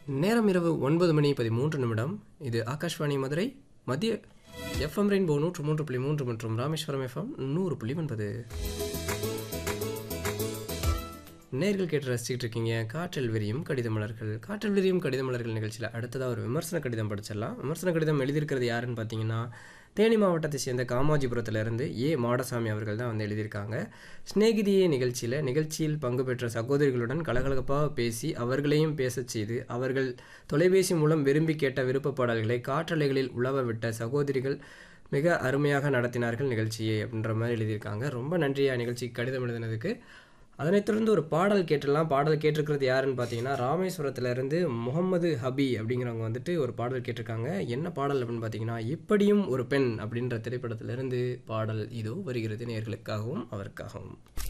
நேரம் இரவு ஒன்பது மணி பதிமூன்று நிமிடம் இது ஆகாஷ்வாணி மதுரை மத்திய எஃப்எம் ரெயின்போ நூற்று மூன்று புள்ளி மூன்று மற்றும் ராமேஸ்வரம் எஃப்எம் நூறு புள்ளி ஒன்பது நேர்கள் கேட்டு ரசிச்சுட்டு இருக்கீங்க காற்றில் விரியும் கடித மலர்கள் காற்றில் விரியும் கடித மலர்கள் நிகழ்ச்சியில் அடுத்ததாக ஒரு விமர்சன கடிதம் படிச்சிடலாம் விமர்சன கடிதம் எழுதியிருக்கிறது யாருன்னு பார்த்தீங்கன்னா தேனி மாவட்டத்தை சேர்ந்த காமாஜிபுரத்திலிருந்து ஏ மாடசாமி அவர்கள் தான் வந்து எழுதியிருக்காங்க ஸ்நேகிதியே நிகழ்ச்சியில் நிகழ்ச்சியில் பங்கு பெற்ற சகோதரிகளுடன் கலகலப்பாக பேசி அவர்களையும் பேசச் செய்து அவர்கள் தொலைபேசி மூலம் விரும்பி கேட்ட விருப்ப பாடல்களை காற்றலைகளில் உலவ விட்ட சகோதரிகள் மிக அருமையாக நடத்தினார்கள் நிகழ்ச்சியை அப்படின்ற மாதிரி எழுதியிருக்காங்க ரொம்ப நன்றியா நிகழ்ச்சிக்கு கடிதம் எழுதினதுக்கு அதனைத் தொடர்ந்து ஒரு பாடல் கேட்டுடலாம் பாடல் கேட்டிருக்கிறது யாருன்னு பார்த்தீங்கன்னா ராமேஸ்வரத்துல இருந்து முகமது ஹபி அப்படிங்கிறவங்க வந்துட்டு ஒரு பாடல் கேட்டிருக்காங்க என்ன பாடல் அப்படின்னு பார்த்தீங்கன்னா இப்படியும் ஒரு பெண் அப்படின்ற திரைப்படத்திலிருந்து பாடல் இதோ வருகிறது நேர்களுக்காகவும் அவருக்காகவும்